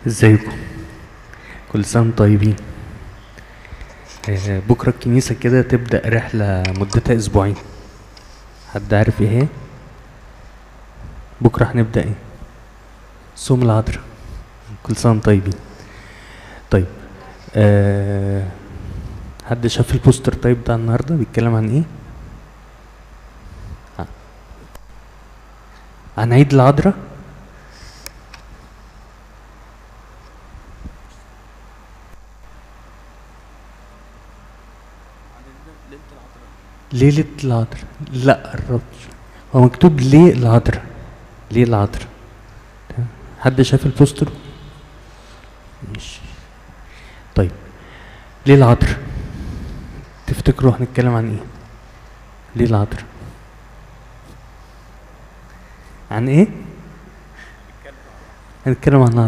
ازيكم كل سنة وانتم طيبين آه، بكرة الكنيسة كده تبدأ رحلة مدتها أسبوعين حد عارف ايه هي؟ بكرة هنبدأ ايه؟ صوم العذراء كل سنة وانتم طيبين طيب أه حد شاف البوستر طيب بتاع النهاردة بيتكلم عن ايه؟ ع- عن عيد العذراء ليلة العذراء لا قربت هو مكتوب ليه العذراء ليه العذراء تمام. حد شاف البوستر ماشي طيب ليه العذراء تفتكروا هنتكلم عن ايه ليه العذراء عن ايه هنتكلم عن